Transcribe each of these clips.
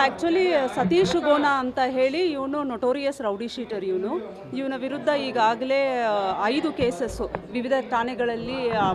actually Satish ಗೋನ ಅಂತ ಹೇಳಿ ಇವನು ನೊಟೋರಿಯಸ್ ರೌಡಿ ಶೀಟರ್ ಇವನು ಇವನ ವಿರುದ್ಧ ಈಗಾಗಲೇ ಐದು ಕೇಸಸ್ಸು ವಿವಿಧ ಠಾಣೆಗಳಲ್ಲಿ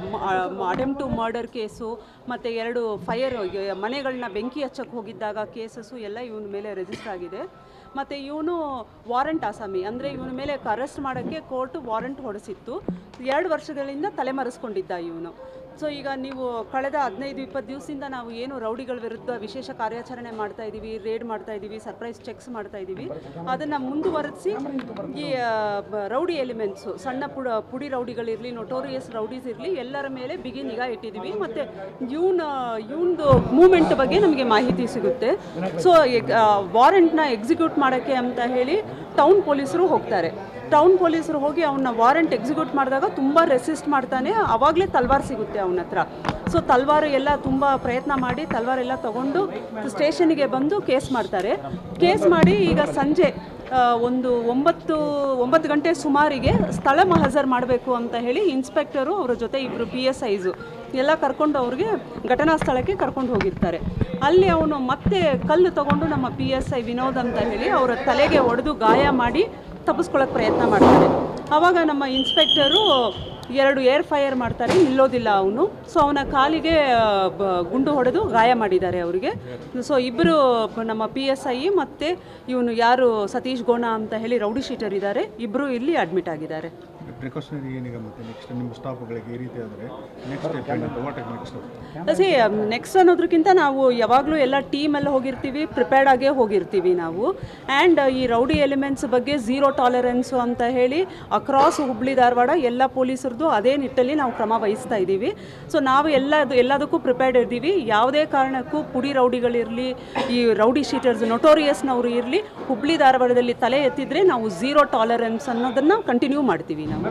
ಅಟೆಂಪ್ ಟು ಮರ್ಡರ್ ಕೇಸು ಮತ್ತು ಎರಡು ಫೈರ್ ಮನೆಗಳನ್ನ ಬೆಂಕಿ ಹಚ್ಚಕ್ಕೆ ಹೋಗಿದ್ದಾಗ ಕೇಸಸ್ಸು ಎಲ್ಲ ಇವನ ಮೇಲೆ ರಿಜಿಸ್ಟರ್ ಆಗಿದೆ ಮತ್ತು ಇವನು ವಾರಂಟ್ ಆಸಾಮಿ ಅಂದರೆ ಇವನ ಮೇಲೆ ಅರೆಸ್ಟ್ ಮಾಡೋಕ್ಕೆ ಕೋರ್ಟು ವಾರಂಟ್ ಹೊಡೆಸಿತ್ತು ಎರಡು ವರ್ಷಗಳಿಂದ ತಲೆಮರೆಸ್ಕೊಂಡಿದ್ದ ಇವನು ಸೊ ಈಗ ನೀವು ಕಳೆದ ಹದಿನೈದು ಇಪ್ಪತ್ತು ದಿವಸದಿಂದ ನಾವು ಏನು ರೌಡಿಗಳ ವಿರುದ್ಧ ವಿಶೇಷ ಕಾರ್ಯಾಚರಣೆ ಮಾಡ್ತಾ ಇದ್ದೀವಿ ರೇಡ್ ಮಾಡ್ತಾ ಇದ್ದೀವಿ ಸರ್ಪ್ರೈಸ್ ಚೆಕ್ಸ್ ಮಾಡ್ತಾ ಇದ್ದೀವಿ ಅದನ್ನು ಮುಂದುವರೆಸಿ ಈ ಆ, ಬ- ರೌಡಿ ಎಲಿಮೆಂಟ್ಸು ಸಣ್ಣ ಪುಡ ಪುಡಿ ರೌಡಿಗಳಿರಲಿ ನೊಟೋರಿಯಸ್ ರೌಡೀಸ್ ಇರಲಿ ಎಲ್ಲರ ಮೇಲೆ ಬಿಗಿ ನಿಗಾ ಇಟ್ಟಿದ್ದೀವಿ ಮತ್ತು ಇವನ ಇವನದು ಮೂಮೆಂಟ್ ಬಗ್ಗೆ ನಮಗೆ ಮಾಹಿತಿ ಸಿಗುತ್ತೆ ಸೊ ವಾರೆಂಟ್ನ ಎಕ್ಸಿಕ್ಯೂಟ್ ಮಾಡೋಕ್ಕೆ ಅಂತ ಹೇಳಿ ಟೌನ್ ಪೊಲೀಸರು ಹೋಗ್ತಾರೆ ಟೌನ್ ಪೊಲೀಸರು ಹೋಗಿ ಅವನ್ನ ವಾರೆಂಟ್ ಎಕ್ಸಿಕ್ಯೂಟ್ ಮಾಡಿದಾಗ ತುಂಬ ರೆಸಿಸ್ಟ್ ಮಾಡ್ತಾನೆ ಅವಾಗಲೇ ತಲ್ವಾರ್ ಸಿಗುತ್ತೆ ಅವನ ಹತ್ರ ಸೊ ತಲ್ವಾರು ಎಲ್ಲ ತುಂಬ ಪ್ರಯತ್ನ ಮಾಡಿ ತಲ್ವಾರ್ ಎಲ್ಲ ತಗೊಂಡು ಸ್ಟೇಷನ್ಗೆ ಬಂದು ಕೇಸ್ ಮಾಡ್ತಾರೆ ಕೇಸ್ ಮಾಡಿ ಈಗ ಸಂಜೆ ಆ, ಒಂದು ಒಂಬತ್ತು ಒಂಬತ್ತು ಗಂಟೆ ಸುಮಾರಿಗೆ ಸ್ಥಳ ಮಹಜರ್ ಮಾಡಬೇಕು ಅಂತ ಹೇಳಿ ಇನ್ಸ್ಪೆಕ್ಟರು ಅವರ ಜೊತೆ ಇಬ್ಬರು ಪಿ ಎಸ್ ಐಸು ಎಲ್ಲ ಕರ್ಕೊಂಡು ಅವ್ರಿಗೆ ಘಟನಾ ಸ್ಥಳಕ್ಕೆ ಕರ್ಕೊಂಡು ಹೋಗಿರ್ತಾರೆ ಅಲ್ಲಿ ಅವನು ಮತ್ತೆ ಕಲ್ಲು ತಗೊಂಡು ನಮ್ಮ ಪಿ ಎಸ್ ಐ ವಿನೋದ್ ಅಂತ ಹೇಳಿ ಅವರ ತಲೆಗೆ ಹೊಡೆದು ಗಾಯ ಮಾಡಿ ತಪ್ಪಿಸ್ಕೊಳ್ಳೋಕೆ ಪ್ರಯತ್ನ ಮಾಡ್ತಾರೆ ಆವಾಗ ನಮ್ಮ ಇನ್ಸ್ಪೆಕ್ಟರು ಎರಡು ಏರ್ ಫೈರ್ ಮಾಡ್ತಾರೆ ನಿಲ್ಲೋದಿಲ್ಲ ಅವನು ಸೊ ಅವನ ಕಾಲಿಗೆ ಆ, ಬ- ಗುಂಡು ಹೊಡೆದು ಗಾಯ ಮಾಡಿದ್ದಾರೆ ಅವರಿಗೆ ಸೊ ಇಬ್ಬರು ನಮ್ಮ ಪಿ ಎಸ್ ಐ ಮತ್ತು ಇವನು ಯಾರು ಸತೀಶ್ ಗೋಣ ಅಂತ ಹೇಳಿ ರೌಡಿ ಶೀಟರ್ ಇದ್ದಾರೆ ಇಬ್ಬರು ಇಲ್ಲಿ ಅಡ್ಮಿಟ್ ಆಗಿದ್ದಾರೆ ಪ್ರಿಕಾಷನರಿ ಏನೀಗ ಮತ್ತೆ ನೆಕ್ಸ್ಟ್ ನಿಮ್ಮ ಸ್ಟಾಫ್ಗಳಿಗೆ ಈ ರೀತಿ ಆದರೆ ನೆಕ್ಸ್ಟ್ ಸ್ಟೆಪ್ ಏನಂತ ವಾಟ್ ನೆಕ್ಸ್ಟ್ ಸಿ ನೆಕ್ಸ್ಟ್ ಅನ್ನೋದಕ್ಕಿಂತ ನಾವು ಯಾವಾಗಲೂ ಎಲ್ಲ ಟೀಮೆಲ್ಲ ಹೋಗಿರ್ತೀವಿ ಪ್ರಿಪೇರ್ಡ್ ಆಗೇ ಹೋಗಿರ್ತೀವಿ ನಾವು ಆ್ಯಂಡ್ ಈ ರೌಡಿ ಎಲಿಮೆಂಟ್ಸ್ ಬಗ್ಗೆ ಝೀರೋ ಟಾಲರೆನ್ಸು ಅಂತ ಹೇಳಿ ಅಕ್ರಾಸ್ ಹುಬ್ಳಿ ಧಾರವಾಡ ಎಲ್ಲ ಪೊಲೀಸರದು ಅದೇ ನಿಟ್ಟಲ್ಲಿ ನಾವು ಕ್ರಮ ವಹಿಸ್ತಾ ಇದ್ದೀವಿ ಸೊ ನಾವು ಎಲ್ಲದು ಎಲ್ಲದಕ್ಕೂ ಪ್ರಿಪೇರ್ಡ್ ಇದ್ದೀವಿ ಯಾವುದೇ ಕಾರಣಕ್ಕೂ ಪುಡಿ ರೌಡಿಗಳಿರಲಿ ಈ ರೌಡಿ ಶೀಟರ್ಸ್ ನೊಟೋರಿಯಸ್ನವರು ಇರಲಿ ಹುಬ್ಳಿ ಧಾರವಾಡದಲ್ಲಿ ತಲೆ ಎತ್ತಿದ್ರೆ ನಾವು ಝೀರೋ ಟಾಲರೆನ್ಸ್ ಅನ್ನೋದನ್ನು ಕಂಟಿನ್ಯೂ ಮಾಡ್ತೀವಿ ನಾವು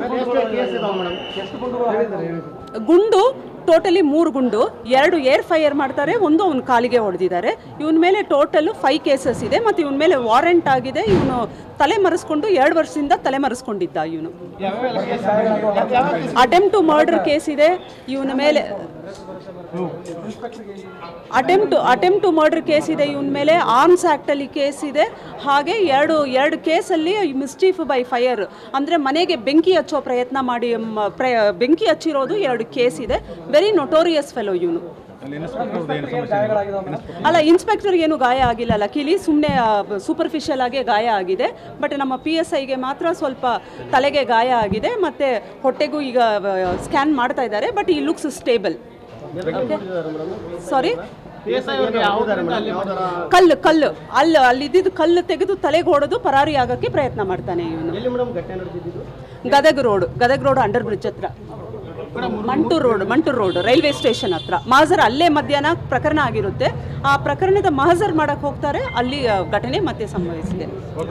ಗುಂಡು ಟೋಟಲಿ ಮೂರು ಗುಂಡು ಎರಡು ಏರ್ ಫೈರ್ ಮಾಡ್ತಾರೆ ಒಂದು ಅವನ ಕಾಲಿಗೆ ಹೊಡೆದಿದ್ದಾರೆ ಇವನ ಮೇಲೆ ಟೋಟಲ್ ಫೈವ್ ಕೇಸಸ್ ಇದೆ ಮತ್ತು ಇವನ ಮೇಲೆ ವಾರೆಂಟ್ ಆಗಿದೆ ಇವನು ತಲೆ ಮರೆಸ್ಕೊಂಡು ಎರಡು ವರ್ಷದಿಂದ ತಲೆ ಮರೆಸ್ಕೊಂಡಿದ್ದ ಇವನು ಅಟೆಂಪ್ ಟು ಮರ್ಡರ್ ಕೇಸ್ ಇದೆ ಇವನ ಮೇಲೆ attempt attempt to murder case ಇದೆ ಇವನ ಮೇಲೆ ಆರ್ಮ್ಸ್ ಆ್ಯಕ್ಟಲ್ಲಿ ಕೇಸ್ ಇದೆ ಹಾಗೆ ಎರಡು ಎರಡು ಕೇಸಲ್ಲಿ ಮಿಸ್ಚೀಫ್ ಬೈ ಫೈರ್ ಅಂದರೆ ಮನೆಗೆ ಬೆಂಕಿ ಹಚ್ಚೋ ಪ್ರಯತ್ನ ಮಾಡಿ ಮ- ಪ್ರ ಬೆಂಕಿ ಹಚ್ಚಿರೋದು ಎರಡು ಕೇಸ್ ಇದೆ ವೆರಿ ನೊಟೋರಿಯಸ್ ಫೆಲೋ ಇವನು ಅಲ್ಲಿ ಇನ್ಸ್ಪೆಕ್ಟರ್ ಅವ್ರದ್ದು ಏನು ಸಮಸ್ಯೆ ಅಲ್ಲ ಇನ್ಸ್ಪೆಕ್ಟರ್ ಏನು ಗಾಯ ಆಗಿಲ್ಲ ಲಕಿಲಿ ಸುಮ್ಮನೆ ಸೂಪರ್ಫಿಷಿಯಲ್ ಆಗಿ ಗಾಯ ಆಗಿದೆ ಬಟ್ ನಮ್ಮ ಪಿ ಎಸ್ ಐಗೆ ಮಾತ್ರ ಸ್ವಲ್ಪ ತಲೆಗೆ ಗಾಯ ಆಗಿದೆ ಮತ್ತು ಹೊಟ್ಟೆಗೂ ಈಗ ಸ್ಕ್ಯಾನ್ ಮಾಡ್ತಾ ಇದ್ದಾರೆ ಬಟ್ ಈ ಲುಕ್ಸ್ ಸ್ಟೇಬಲ್ ಸಾರಿ ಕಲ್ಲು ಕಲ್ಲು ಅಲ್ಲಿ ಅಲ್ಲಿ ಇದ್ದಿದ್ದು ಕಲ್ಲು ತೆಗೆದು ತಲೆಗೆ ಹೊಡೆದು ಪರಾರಿ ಆಗಕ್ಕೆ ಪ್ರಯತ್ನ ಮಾಡ್ತಾನೆ ಇವನು Gadag road Gadag road under bridge ಹತ್ರ Mantur road Mantur road railway station ಹತ್ರ ಮಹಜರ್ ಅಲ್ಲೇ ಮಧ್ಯಾಹ್ನ ಪ್ರಕರಣ ಆಗಿರುತ್ತೆ ಆ ಪ್ರಕರಣದ ಮಹಜರ್ ಮಾಡಕ್ ಹೋಗ್ತಾರೆ ಅಲ್ಲಿ ಆ, ಘಟನೆ ಮತ್ತೆ ಸಂಭವಿಸಿದೆ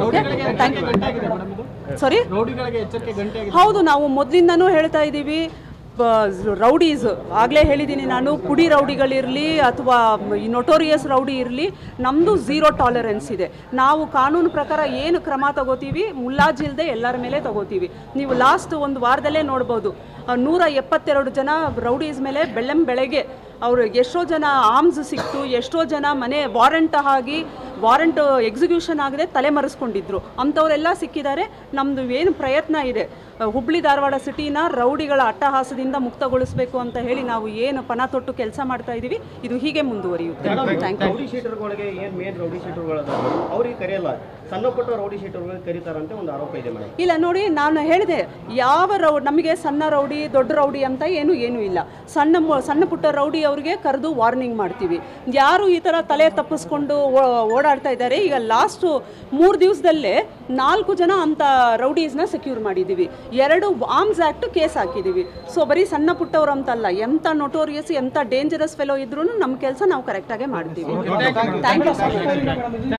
ಸಾರಿ ಹೌದು ನಾವು ಮೊದಲಿಂದನೂ ಹೇಳ್ತಾ ಇದ್ದೀವಿ ರೌಡೀಸ್ ಆಗಲೇ ಹೇಳಿದ್ದೀನಿ ನಾನು ಪುಡಿ ರೌಡಿಗಳಿರಲಿ ಅಥವಾ ಈ ನೊಟೋರಿಯಸ್ ರೌಡಿ ಇರಲಿ ನಮ್ಮದು ಝೀರೋ ಟಾಲರೆನ್ಸ್ ಇದೆ ನಾವು ಕಾನೂನು ಪ್ರಕಾರ ಏನು ಕ್ರಮ ತಗೋತೀವಿ ಮುಲ್ಲಾಜಿಲ್ದೆ ಎಲ್ಲರ ಮೇಲೆ ತಗೋತೀವಿ ನೀವು ಲಾಸ್ಟ್ ಒಂದು ವಾರದಲ್ಲೇ ನೋಡ್ಬೋದು ಆ, ನೂರ ಎಪ್ಪತ್ತೆರಡು ಜನ ರೌಡೀಸ್ ಮೇಲೆ ಬೆಳ್ಳಂ ಬೆಳಗ್ಗೆ ಅವರು ಎಷ್ಟೋ ಜನ ಆರ್ಮ್ಸ್ ಸಿಕ್ತು ಎಷ್ಟೋ ಜನ ಮನೆ ವಾರಂಟ್ ಆಗಿ ವಾರಂಟ್ ಎಕ್ಸಿಕ್ಯೂಷನ್ ಆಗದೆ ತಲೆ ಮರೆಸ್ಕೊಂಡಿದ್ರು ಅಂಥವರೆಲ್ಲ ಸಿಕ್ಕಿದ್ದಾರೆ ನಮ್ಮದು ಏನು ಪ್ರಯತ್ನ ಇದೆ ಆ, ಹುಬ್ಳಿ ಧಾರವಾಡ ಸಿಟಿನ ರೌಡಿಗಳ ಅಟ್ಟಹಾಸದಿಂದ ಮುಕ್ತಗೊಳಿಸಬೇಕು ಅಂತ ಹೇಳಿ ನಾವು ಏನು ಪಣ ತೊಟ್ಟು ಕೆಲಸ ಮಾಡ್ತಾ ಇದ್ದೀವಿ ಇದು ಹೀಗೆ ಮುಂದುವರಿಯುತ್ತೆ ಥ್ಯಾಂಕ್ ಯು ರೌಡಿ ಶೀಟರ್ಗಳಿಗೆ ಏನು ಮೇನ್ ರೌಡಿ ಶೀಟರ್ಗಳು ಅದಾವ ಅವ್ರಿಗೆ ಕರೆಯಲ್ಲ ಸಣ್ಣ ಪುಟ್ಟ ರೌಡಿ ಶೀಟರ್ಗಳಿಗೆ ಕರೀತಾರಂತೆ ಒಂದು ಆರೋಪ ಇದೆ ಮೇಡಮ್ ಇಲ್ಲ ನೋಡಿ ನಾನು ಹೇಳಿದೆ ಯಾವ ರೌ ನಮಗೆ ಸಣ್ಣ ರೌಡಿ ದೊಡ್ಡ ರೌಡಿ ಅಂತ ಏನು ಏನೂ ಇಲ್ಲ ಸಣ್ಣ ಮು- ಸಣ್ಣ ಪುಟ್ಟ ರೌಡಿ ಅವರಿಗೆ ಕರೆದು ವಾರ್ನಿಂಗ್ ಮಾಡ್ತೀವಿ ಯಾರು ಈ ಥರ ತಲೆ ತಪ್ಪಿಸ್ಕೊಂಡು ಓ- ಓಡಾಡ್ತಾ ಇದ್ದಾರೆ ಈಗ ಲಾಸ್ಟು ಮೂರು ದಿವಸದಲ್ಲೇ ನಾಲ್ಕು ಜನ ಅಂತ ರೌಡೀಸ್ನ ಸೆಕ್ಯೂರ್ ಮಾಡಿದ್ದೀವಿ ಎರಡು ಆರ್ಮ್ಸ್ ಆ್ಯಕ್ಟ್ ಕೇಸ್ ಹಾಕಿದ್ದೀವಿ ಸೊ ಬರೀ ಸಣ್ಣ ಪುಟ್ಟವ್ರು ಅಂತಲ್ಲ ಎಂಥ ನೊಟೋರಿಯಸ್ ಎಂಥ ಡೇಂಜರಸ್ ಫೆಲೋ ಇದ್ರೂ ನಮ್ಮ ಕೆಲಸ ನಾವು ಕರೆಕ್ಟಾಗೇ ಮಾಡ್ತೀವಿ ಥ್ಯಾಂಕ್ ಯು